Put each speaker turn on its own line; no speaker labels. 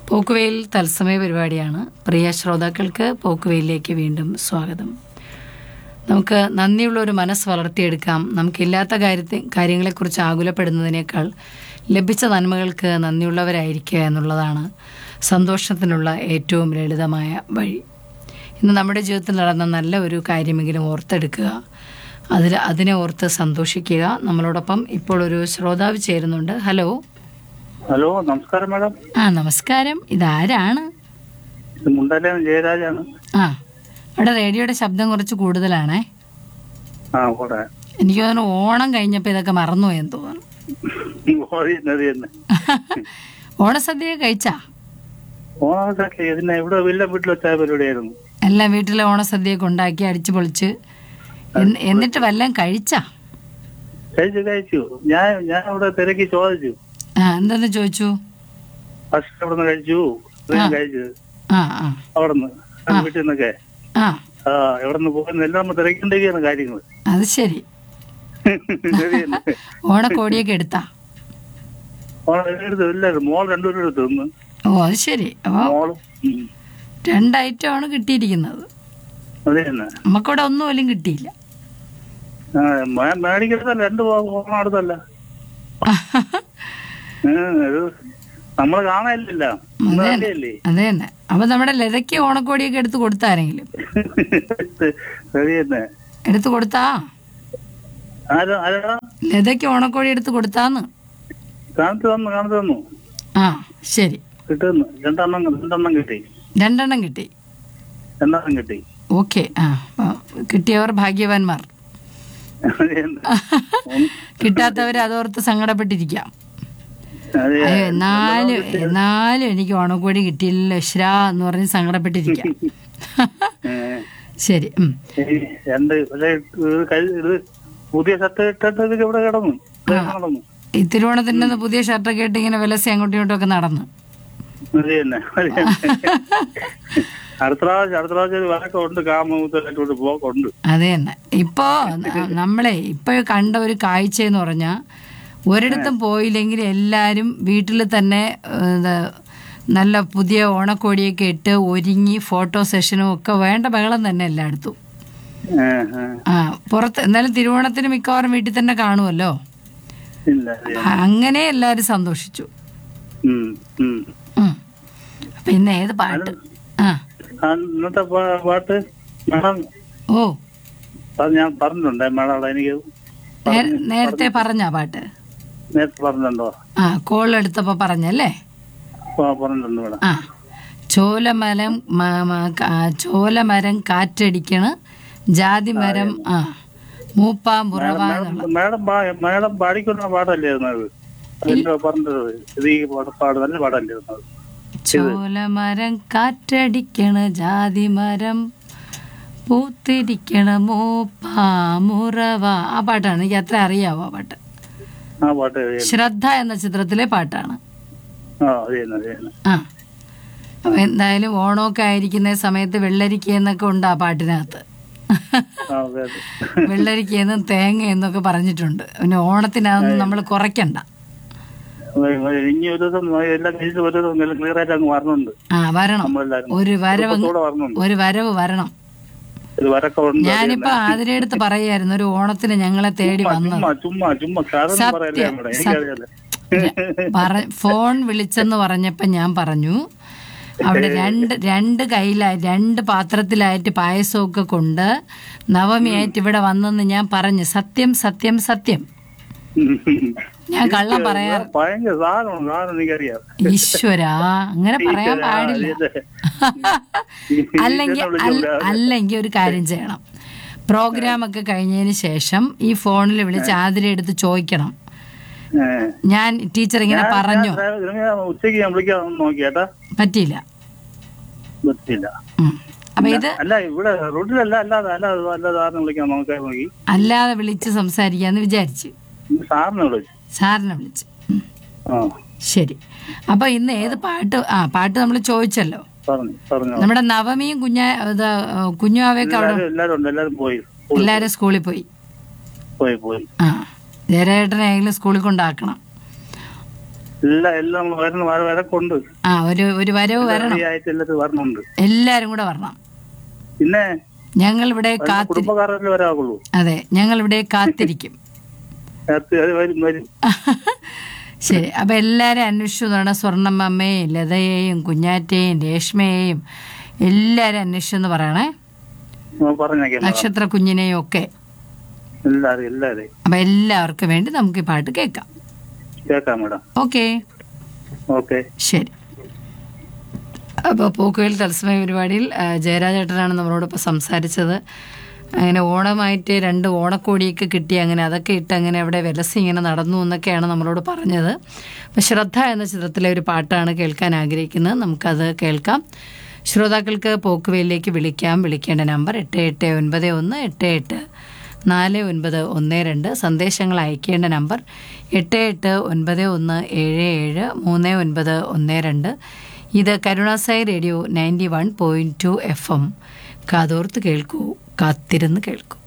പോക്കുവെയിൽ തത്സമയ പരിപാടിയാണ് പ്രിയ ശ്രോതാക്കൾക്ക് പോക്കുവെയിലേക്ക് വീണ്ടും സ്വാഗതം നമുക്ക് നന്ദിയുള്ള ഒരു മനസ്സ് വളർത്തിയെടുക്കാം നമുക്കില്ലാത്ത കാര്യത്തെ കാര്യങ്ങളെക്കുറിച്ച് ആകുലപ്പെടുന്നതിനേക്കാൾ ലഭിച്ച നന്മകൾക്ക് നന്ദിയുള്ളവരായിരിക്കുക എന്നുള്ളതാണ് സന്തോഷത്തിനുള്ള ഏറ്റവും ലളിതമായ വഴി ഇന്ന് നമ്മുടെ ജീവിതത്തിൽ നടന്ന നല്ല ഒരു കാര്യമെങ്കിലും ഓർത്തെടുക്കുക അതിൽ അതിനെ ഓർത്ത് സന്തോഷിക്കുക നമ്മളോടൊപ്പം ഇപ്പോൾ ഒരു ശ്രോതാവ് ചേരുന്നുണ്ട് ഹലോ
ഹലോ നമസ്കാരം മാഡം
ആ നമസ്കാരം ഇതാരാണ്
ഇത് മുണ്ടലേ ജയരാജാണ്
ആ അവിടെ റേഡിയോയുടെ ശബ്ദം കുറച്ച് കൂടുതലാണേ
ആ കൂടെ
എനിക്ക് തോന്നുന്നു ഓണം കഴിഞ്ഞപ്പോൾ ഇതൊക്കെ മറന്നുപോയെന്ന് തോന്നുന്നു
ഓടിയുന്നത് തന്നെ
ഓണസദ്യ കഴിച്ചാ
ഓണമൊക്കെ ഇതിനെ ഇവിടെ വലിയ വീട്ടിൽ വെച്ച പരിപാടിയായിരുന്നു
എല്ലാം വീട്ടിലെ ഓണസദ്യയൊക്കെ ഉണ്ടാക്കി അടിച്ചു പൊളിച്ച് എന്ന്- എന്നിട്ട് വല്ലതും കഴിച്ചാ
കഴിച്ചു കഴിച്ചു ഞാൻ ഞാൻ ഇവിടെ തിരക്കി ചോദിച്ചു
ആ എന്തെന്ന് ചോദിച്ചു
ഫസ്റ്റ് അവിടെ നിന്ന് കഴിച്ചു ഇത്രയും കഴിച്ചു
ആ ആ
അവിടെ നിന്ന് വീട്ടിൽ നിന്നൊക്കെ
ആ
ആ എവിടെ നിന്ന് പോകുന്ന എല്ലാം നമ്മൾ തിരക്കിണ്ടൊക്കെയാണ് കാര്യങ്ങൾ
അത് ശരി
ശരി തന്നെ.
ഓണക്കോടിയൊക്കെ എടുത്താ
ഓണം എടുത്തു എല്ലാവരും മോൾ രണ്ടുപേരും എടുത്തു ഒന്ന്
ഓ അത് ശരി അപ്പോൾ
മോളും ഉം.
രണ്ട് ഐറ്റമാണ് കിട്ടിയിരിക്കുന്നത്
അതെ തന്നെ
നമുക്കിവിടെ ഒന്നും പോലും കിട്ടിയില്ല
ആ, മേ- മേടിക്കരുതല്ല രണ്ട് ഓണം അടുത്തല്ല നമ്മൾ കാണാനില്ല
അതെ
അല്ലേ
അതെ തന്നെ അപ്പൊ നമ്മുടെ ലതയ്ക്ക് ഓണക്കോടിയൊക്കെ എടുത്ത് കൊടുത്താരെങ്കിലും
ശരി തന്നെ
എടുത്ത് കൊടുത്താ
ആരാ ആരാ
ലതയ്ക്ക് ഓണക്കോടി എടുത്ത് കൊടുത്താന്ന്
കാണിച്ചു തന്നു കാണിച്ചു തന്നു
ആ ശരി
കിട്ടുന്നു രണ്ടെണ്ണം രണ്ടെണ്ണം കിട്ടി
രണ്ടെണ്ണം കിട്ടി
രണ്ടെണ്ണം കിട്ടി
ഓക്കെ ആ ആ, കിട്ടിയവർ ഭാഗ്യവാന്മാർ
അത് തന്നെ.
കിട്ടാത്തവർ അതോർത്ത് സങ്കടപ്പെട്ടിരിക്കാം
അതെ
അയ്യോ എന്നാലും എന്നാലും എനിക്ക് ഓണക്കോടി കിട്ടിയില്ലല്ലോ ശ്രാ എന്ന് പറഞ്ഞ് സങ്കടപ്പെട്ടിരിക്കാം
ഏ,
ശരി ഉം.
ഈ രണ്ട് പക്ഷേ ഇത് കഴി- ഇത് പുതിയ ഷർട്ട് ഇട്ടിട്ട് ഇത് ഇവിടെ കിടന്നു ഇവിടെ കിടന്നു
ഈ തിരുവോണത്തിൻ്റെ പുതിയ ഷർട്ടൊക്കെ ഇട്ട് ഇങ്ങനെ വിലസി അങ്ങോട്ടും ഇങ്ങോട്ടും ഒക്കെ നടന്നു
അത് തന്നെ അത് തന്നെ. അടുത്ത പ്രാവശ്യം അടുത്ത പ്രാവശ്യം ഒരു വഴക്കം ഉണ്ട് കാമൂത്തലായിട്ട് പോക്കുണ്ട്
അത് തന്നെ ഇപ്പോ ന- നമ്മളെ ഇപ്പൊ കണ്ട ഒരു കാഴ്ച എന്ന് പറഞ്ഞാൽ ഒരിടത്തും പോയില്ലെങ്കിൽ എല്ലാരും വീട്ടിൽ തന്നെ ഏഹ്, ഇത് നല്ല പുതിയ ഓണക്കോടിയൊക്കെ ഇട്ട് ഒരുങ്ങി ഫോട്ടോ സെഷനും ഒക്കെ വേണ്ട ബഹളം തന്നെ എല്ലായിടത്തും
ഏ, ഏ.
ആ പുറത്ത് എന്നാലും തിരുവോണത്തിന് മിക്കവാറും വീട്ടിൽ തന്നെ കാണുമല്ലോ
ഇല്ല അതെ.
ആ, അങ്ങനെ എല്ലാവരും സന്തോഷിച്ചു
ഉം, ഉം.
ഉം. പിന്നെ ഏത് പാട്ട് ആ
ആ, ഇന്നത്തെ പാ- പാട്ട് മേഡം
ഓ
അത് ഞാൻ പറഞ്ഞിട്ടുണ്ടേ മേഡം അവിടെ എനിക്ക്
നേ- നേരത്തെ പറഞ്ഞാ പാട്ട്
നേരത്തെ പറഞ്ഞിട്ടുണ്ടോ
ആ കോൾ എടുത്തപ്പോ പറഞ്ഞല്ലേ
ആ, പറഞ്ഞിട്ടുണ്ട് മേഡം
ആ ചോലമരം മ- മ- കാ- ചോലമരം കാറ്റടിക്കണ ജാതി മരം ആ മൂപ്പാമ്പുറവ
മേഡം മേഡം പാ- മേഡം പാടിക്കൊണ്ട പാടല്ലേ ഇരുന്നത് അതിന്റെ പറഞ്ഞത് ഇത് ഈ പാട്ട് പാട് നല്ല പാടല്ലേ ഇരുന്നത്
ചോലമരം കാറ്റടിക്കണ ജാതി മരം പൂത്തിരിക്കണ മൂപ്പാമുറവ ആ പാട്ടാണ് എനിക്ക് അത്ര അറിയാവോ ആ പാട്ട്
ആ പാട്ട് അത് തന്നെ.
ശ്രദ്ധ എന്ന ചിത്രത്തിലെ പാട്ടാണ്
ആ അത് തന്നെ അത് തന്നെ
ആ അപ്പൊ എന്തായാലും ഓണമൊക്കെ ആയിരിക്കുന്ന സമയത്ത് വെള്ളരിക്ക എന്നൊക്കെ ഉണ്ട് ആ പാട്ടിനകത്ത്
ആ അതെ അതെ
വെള്ളരിക്കയെന്നും തേങ്ങ എന്നൊക്കെ പറഞ്ഞിട്ടുണ്ട് പിന്നെ ഓണത്തിനതൊന്നും നമ്മൾ കുറയ്ക്കണ്ട
ഇനി ഒരു ദിവസം എല്ലാം കഴിച്ച് ഒരു ദിവസം ക്ലിയർ ആയിട്ട് അങ്ങ് വരണുണ്ട്
ആ വരണം
നമ്മളെല്ലാരും
ഒരു വരവ്
കുടുംബത്തോടെ വരണുണ്ട്
ഒരു വരവ് വരണം
ഒരു വരക്കം ഉണ്ട്
ഞാനിപ്പോ ആതിരടുത്ത് പറയായിരുന്നു ഒരു ഓണത്തിന് ഞങ്ങളെ തേടി വന്നത്
ചുമ്മാ ചുമ്മാ ചുമ്മാ കാരണം
സത്യം,
പറയല്ലേ നമ്മുടെ എനിക്കറിയാലോ
പറ ഫോൺ വിളിച്ചെന്ന് പറഞ്ഞപ്പോ ഞാൻ പറഞ്ഞു അവിടെ രണ്ട് രണ്ട് കയ്യിലായി രണ്ട് പാത്രത്തിലായിട്ട് പായസമൊക്കെ കൊണ്ട് നവമിയായിട്ട് ഇവിടെ വന്നെന്ന് ഞാൻ പറഞ്ഞു സത്യം സത്യം സത്യം ഞാൻ കള്ളം പറയാ
ഭയങ്കര സാധനം സാധനം എനിക്കറിയാം
ഈശ്വരാ അങ്ങനെ പറയാൻ പാടില്ല അല്ലെങ്കിൽ അല്ല- അല്ലെങ്കിൽ ഒരു കാര്യം ചെയ്യണം പ്രോഗ്രാം ഒക്കെ കഴിഞ്ഞതിന് ശേഷം ഈ ഫോണിൽ വിളിച്ച് ആതിര എടുത്ത് ചോദിക്കണം ഞാൻ ടീച്ചർ ഇങ്ങനെ പറഞ്ഞു
ഉച്ചക്ക് ഞാൻ വിളിക്കാൻ നോക്കി കേട്ടാ
പറ്റിയില്ല
പറ്റില്ല
ഉം. അപ്പൊ ഇത്
അല്ല ഇവിടെ റോഡിലല്ല അല്ലാതെ അല്ലാതെ അല്ലാതെ സാറിനെ വിളിക്കാൻ നോക്കാൻ നോക്കി
അല്ലാതെ വിളിച്ച് സംസാരിക്കാന്ന് വിചാരിച്ചു
സാറിനെ വിളിച്ചു
സാറിനെ വിളിച്ച് ഉം.
ആ
ശരി അപ്പൊ ഇന്ന് ഏത് പാട്ട് ആ പാട്ട് നമ്മൾ ചോദിച്ചല്ലോ
പറഞ്ഞു പറഞ്ഞു
നമ്മുടെ നവമിയും കുഞ്ഞാ ഇത് കുഞ്ഞുമാവയൊക്കെ അവിടെ
എല്ലാരും എല്ലാരും ഉണ്ട് എല്ലാരും പോയി
എല്ലാരും സ്കൂളിൽ പോയി
പോയി പോയി
ആ ജയരേട്ടനെ ഏതെങ്കിലും സ്കൂളിൽ കൊണ്ടാക്കണം
എല്ലാം എല്ലാം വരുന്ന വര- വരക്കുണ്ട്
ആ ഒരു ഒരു വരവ് വരണം
റെഡി ആയിട്ട് എല്ലാവരും വരണുണ്ട്
എല്ലാരും കൂടെ വരണം
പിന്നെ
ഞങ്ങൾ ഇവിടെ കാത്തിരി
കുടുംബക്കാരല്ലേ വരാകുള്ളൂ
അതെ ഞങ്ങൾ ഇവിടെ കാത്തിരിക്കും
നേരത്തെ അത് വരും വരും
ശരി അപ്പൊ എല്ലാരും അന്വേഷിച്ചു നോക്കണം സ്വർണ്ണമ്മയെയും ലതയെയും കുഞ്ഞാറ്റയെയും രേഷ്മയെയും എല്ലാരും അന്വേഷിച്ചു എന്ന് പറയണേ
ആ, പറഞ്ഞേക്കാം
നക്ഷത്ര കുഞ്ഞിനെയും ഒക്കെ
എല്ലാരും എല്ലാരും
അപ്പൊ എല്ലാവർക്കും വേണ്ടി നമുക്ക് ഈ പാട്ട് കേൾക്കാം
കേൾക്കാം മേഡം
ഓക്കെ
ഓക്കെ
ശരി അപ്പോൾ പോക്കുവെയിൽ തത്സമയ പരിപാടിയിൽ ആ, ജയരാജേട്ടനാണ് നമ്മളോടൊപ്പം സംസാരിച്ചത് അങ്ങനെ ഓണമായിട്ട് രണ്ട് ഓണക്കോടിയൊക്കെ കിട്ടി അങ്ങനെ അതൊക്കെ ഇട്ട് അങ്ങനെ അവിടെ വിലസി ഇങ്ങനെ നടന്നു എന്നൊക്കെയാണ് നമ്മളോട് പറഞ്ഞത് അപ്പം ശ്രദ്ധ എന്ന ചിത്രത്തിലെ ഒരു പാട്ടാണ് കേൾക്കാൻ ആഗ്രഹിക്കുന്നത് നമുക്കത് കേൾക്കാം ശ്രോതാക്കൾക്ക് പോക്കുവെയിലേക്ക് വിളിക്കാം വിളിക്കേണ്ട നമ്പർ എട്ട് എട്ട് ഒൻപത് ഒന്ന് എട്ട് എട്ട് നാല് ഒൻപത് ഒന്ന് രണ്ട് സന്ദേശങ്ങൾ അയക്കേണ്ട നമ്പർ എട്ട് എട്ട് ഒൻപത് ഒന്ന് ഏഴ് ഏഴ് മൂന്ന് ഒൻപത് ഒന്ന് രണ്ട് ഇത് കരുണാസായി radio ninety one point two FM എം കാതോർത്ത് കേൾക്കൂ കാത്തിരുന്ന് കേൾക്കൂ